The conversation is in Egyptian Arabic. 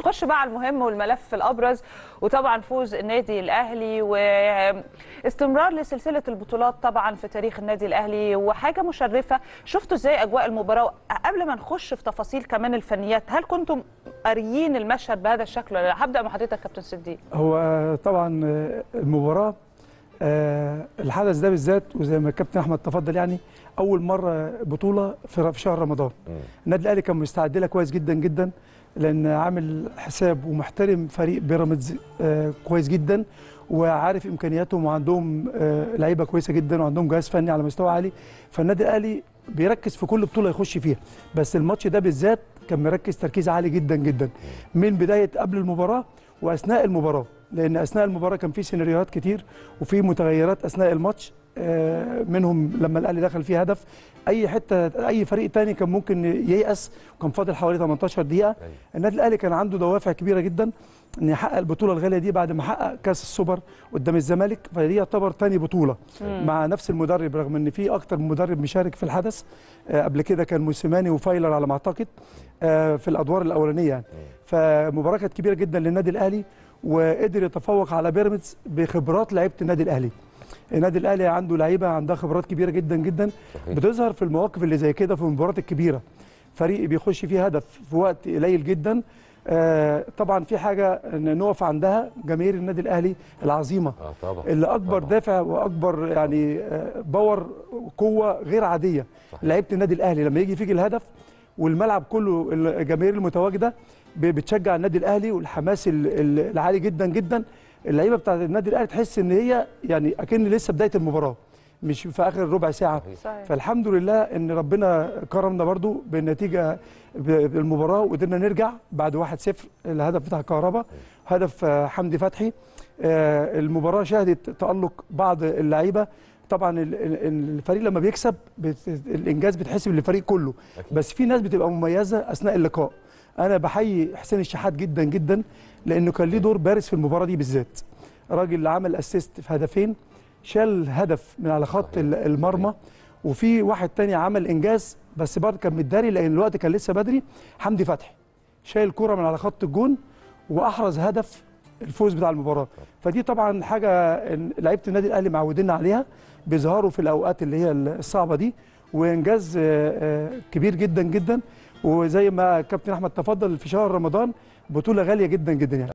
نخش بقى على المهم والملف الابرز وطبعا فوز النادي الاهلي واستمرار لسلسله البطولات طبعا في تاريخ النادي الاهلي وحاجه مشرفه شفتوا ازاي اجواء المباراه قبل ما نخش في تفاصيل كمان الفنيات هل كنتم قاريين المشهد بهذا الشكل ولا لا هبدا مع حضرتك كابتن صديق هو طبعا المباراه آه، الحدث ده بالذات وزي ما الكابتن احمد تفضل يعني اول مره بطوله في في شهر رمضان النادي الاهلي كان مستعد لها كويس جدا جدا لان عامل حساب ومحترم فريق بيراميدز آه، كويس جدا وعارف امكانياتهم وعندهم آه، لعيبه كويسه جدا وعندهم جهاز فني على مستوى عالي فالنادي الاهلي بيركز في كل بطوله يخش فيها بس الماتش ده بالذات كان مركز تركيز عالي جدا جدا من بدايه قبل المباراه واثناء المباراه لان اثناء المباراه كان في سيناريوهات كتير وفي متغيرات اثناء الماتش آه، منهم لما الاهلي دخل فيه هدف اي حته اي فريق تاني كان ممكن ييأس وكان فاضل حوالي 18 دقيقه النادي الاهلي كان عنده دوافع كبيره جدا ان يحقق البطوله الغاليه دي بعد ما حقق كاس السوبر قدام الزمالك فدي يعتبر تاني بطوله مع نفس المدرب رغم ان في اكتر من مدرب مشارك في الحدث آه، قبل كده كان موسيماني وفايلر على ما اعتقد آه، في الادوار الاولانيه يعني فمباراه كانت كبيره جدا للنادي الاهلي وقدر يتفوق على بيراميدز بخبرات لعيبه النادي الاهلي النادي الاهلي عنده لعيبه عندها خبرات كبيره جدا جدا صحيح. بتظهر في المواقف اللي زي كده في المباريات الكبيره فريق بيخش فيه هدف في وقت قليل جدا آه طبعا في حاجه ان نقف عندها جماهير النادي الاهلي العظيمه اه طبعا اللي اكبر طبعاً. دافع واكبر يعني آه، باور قوه غير عاديه صحيح. لعيبه النادي الاهلي لما يجي فيك الهدف والملعب كله الجماهير المتواجده ب- بتشجع النادي الاهلي والحماس ال- ال- العالي جدا جدا اللعيبه بتاعت النادي الاهلي تحس ان هي يعني اكن لسه بدايه المباراه مش في اخر ربع ساعه صحيح. فالحمد لله ان ربنا كرمنا برضو بالنتيجه ب- بالمباراه وقدرنا نرجع بعد 1-0 الهدف بتاع كهربا هدف آه، حمدي فتحي آه، المباراه شهدت تالق بعض اللعيبه طبعا ال- ال- الفريق لما بيكسب بت- الانجاز بتحسب للفريق كله أكيد. بس في ناس بتبقى مميزه اثناء اللقاء انا بحيي حسين الشحات جدا جدا لانه كان ليه دور بارز في المباراه دي بالذات راجل اللي عمل اسيست في هدفين شال هدف من على خط صحيح. ال- المرمى وفي واحد تاني عمل انجاز بس برضه كان متداري لان الوقت كان لسه بدري حمدي فتحي شايل كرة من على خط الجون واحرز هدف الفوز بتاع المباراه فدي طبعا حاجه إن لعيبه النادي الاهلي معودينا عليها بيظهروا في الاوقات اللي هي الصعبه دي وانجاز آه، آه، كبير جدا جدا وزي ما كابتن احمد تفضل في شهر رمضان بطوله غاليه جدا جدا يعني